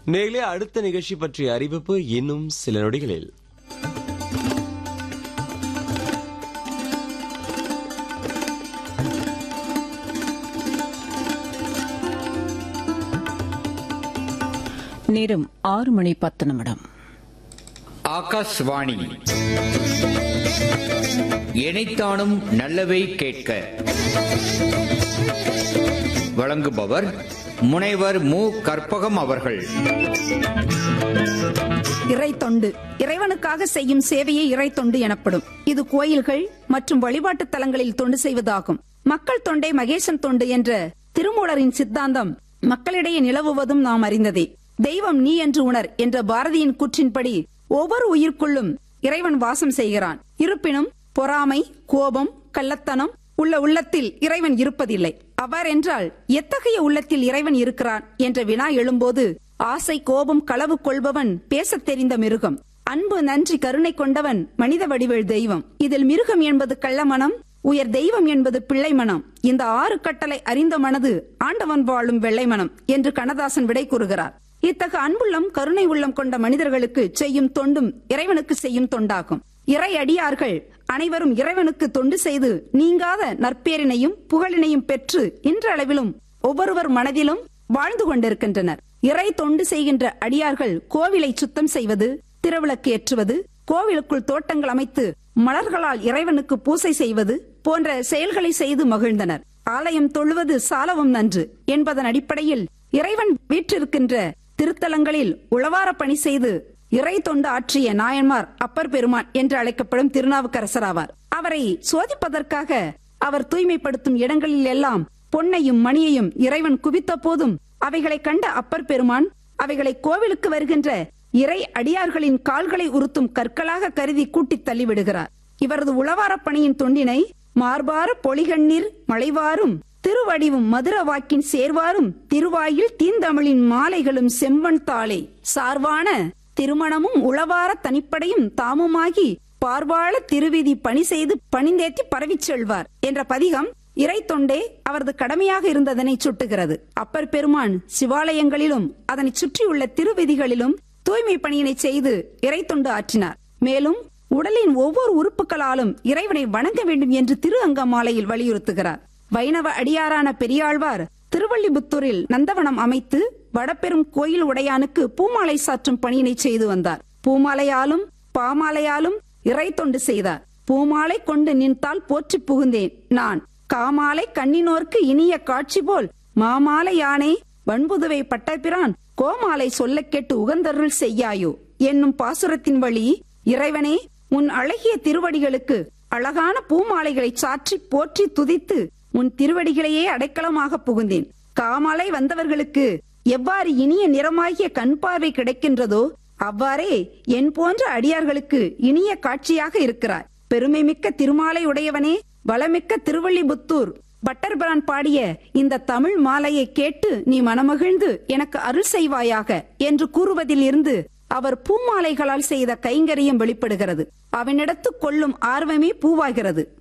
நேர்களே அடுத்த நிகழ்ச்சி பற்றிய அறிவிப்பு இன்னும் சில நொடிகளில் நேரம் ஆறு மணி பத்து நிமிடம் ஆகாஷ்வாணி இணைத்தானும் நல்லவை கேட்க வழங்குபவர் முனைவர் மு கற்பகம் அவர்கள் இறை தொண்டு இறைவனுக்காக செய்யும் சேவையே இறை தொண்டு எனப்படும் இது கோயில்கள் மற்றும் வழிபாட்டுத் தலங்களில் தொண்டு செய்வதாகும் மக்கள் தொண்டே மகேசன் தொண்டு என்ற திருமூலரின் சித்தாந்தம் மக்களிடையே நிலவுவதும் நாம் அறிந்ததே தெய்வம் நீ என்று உணர் என்ற பாரதியின் கூற்றின்படி ஒவ்வொரு உயிர்க்குள்ளும் இறைவன் வாசம் செய்கிறான் இருப்பினும் பொறாமை கோபம் கள்ளத்தனம் உள்ள உள்ளத்தில் இறைவன் இருப்பதில்லை அவ்வாறென்றால் எத்தகைய உள்ளத்தில் இறைவன் இருக்கிறான் என்ற வினா எழும்போது ஆசை கோபம் களவு கொள்பவன் பேசத் தெரிந்த மிருகம் அன்பு நன்றி கருணை கொண்டவன் மனித வடிவேல் தெய்வம் இதில் மிருகம் என்பது கள்ளமனம் உயர் தெய்வம் என்பது பிள்ளை மனம் இந்த ஆறு கட்டளை அறிந்த மனது ஆண்டவன் வாழும் வெள்ளை மனம் என்று கண்ணதாசன் விடை கூறுகிறார் இத்தகு அன்புள்ளம் கருணை உள்ளம் கொண்ட மனிதர்களுக்கு செய்யும் தொண்டும் இறைவனுக்கு செய்யும் தொண்டாகும் இறை அடியார்கள் அனைவரும் இறைவனுக்கு தொண்டு செய்து நீங்காத நற்பேரினையும் புகழினையும் பெற்று இன்றளவிலும் ஒவ்வொருவர் மனதிலும் வாழ்ந்து கொண்டிருக்கின்றனர் இறை தொண்டு செய்கின்ற அடியார்கள் கோவிலை சுத்தம் செய்வது திருவிளக்கு ஏற்றுவது கோவிலுக்குள் தோட்டங்கள் அமைத்து மலர்களால் இறைவனுக்கு பூசை செய்வது போன்ற செயல்களை செய்து மகிழ்ந்தனர் ஆலயம் தொழுவது சாலவும் நன்று என்பதன் அடிப்படையில் இறைவன் வீற்றிருக்கின்ற திருத்தலங்களில் உளவார பணி செய்து இறை தொண்டு ஆற்றிய நாயன்மார் அப்பர் பெருமான் என்று அழைக்கப்படும் திருநாவுக்கரசர் ஆவார் அவரை சோதிப்பதற்காக அவர் தூய்மைப்படுத்தும் இடங்களில் எல்லாம் பொன்னையும் மணியையும் இறைவன் குவித்த போதும் அவைகளை கண்ட அப்பர் பெருமான் அவைகளை கோவிலுக்கு வருகின்ற இறை அடியார்களின் கால்களை உறுத்தும் கற்களாக கருதி கூட்டித் தள்ளிவிடுகிறார் இவரது உளவாரப் பணியின் தொண்டினை மார்பார பொலிகண்ணீர் மலைவாரும் திருவடிவும் மதுர வாக்கின் சேர்வாரும் திருவாயில் தீந்தமிழின் மாலைகளும் செம்பன் தாளை சார்வான திருமணமும் உளவார தனிப்படையும் தாமுமாகி பார்வாழ திருவிதி பணி செய்து பணிந்தேத்தி பரவிச் செல்வார் என்ற பதிகம் இறை தொண்டே அவரது கடமையாக இருந்ததனை சுட்டுகிறது அப்பர் பெருமான் சிவாலயங்களிலும் அதனை சுற்றியுள்ள திருவிதிகளிலும் தூய்மை பணியினை செய்து இறை தொண்டு ஆற்றினார் மேலும் உடலின் ஒவ்வொரு உறுப்புகளாலும் இறைவனை வணங்க வேண்டும் என்று திரு அங்கமாலையில் வலியுறுத்துகிறார் வைணவ அடியாரான பெரியாழ்வார் திருவள்ளிபுத்தூரில் நந்தவனம் அமைத்து வடபெரும் கோயில் உடையானுக்கு பூமாலை சாற்றும் பணியினை செய்து வந்தார் பூமாலையாலும் பாமாலையாலும் இறை தொண்டு செய்தார் பூமாலை கொண்டு நின்றால் போற்றி புகுந்தேன் நான் காமாலை கண்ணினோர்க்கு இனிய காட்சி போல் மாமாலை யானே வன்புதுவை பட்டபிரான் கோமாலை சொல்ல கேட்டு உகந்தருள் செய்யாயோ என்னும் பாசுரத்தின் வழி இறைவனே உன் அழகிய திருவடிகளுக்கு அழகான பூமாலைகளை சாற்றி போற்றி துதித்து உன் திருவடிகளையே அடைக்கலமாக புகுந்தேன் காமாலை வந்தவர்களுக்கு எவ்வாறு இனிய நிறமாகிய கண் பார்வை கிடைக்கின்றதோ அவ்வாறே என் போன்ற அடியார்களுக்கு இனிய காட்சியாக இருக்கிறார் பெருமைமிக்க திருமாலை உடையவனே வளமிக்க திருவள்ளிபுத்தூர் பட்டர்பிரான் பாடிய இந்த தமிழ் மாலையை கேட்டு நீ மனமகிழ்ந்து எனக்கு அருள் செய்வாயாக என்று கூறுவதில் இருந்து அவர் பூமாலைகளால் செய்த கைங்கரியம் வெளிப்படுகிறது அவனிடத்து கொள்ளும் ஆர்வமே பூவாகிறது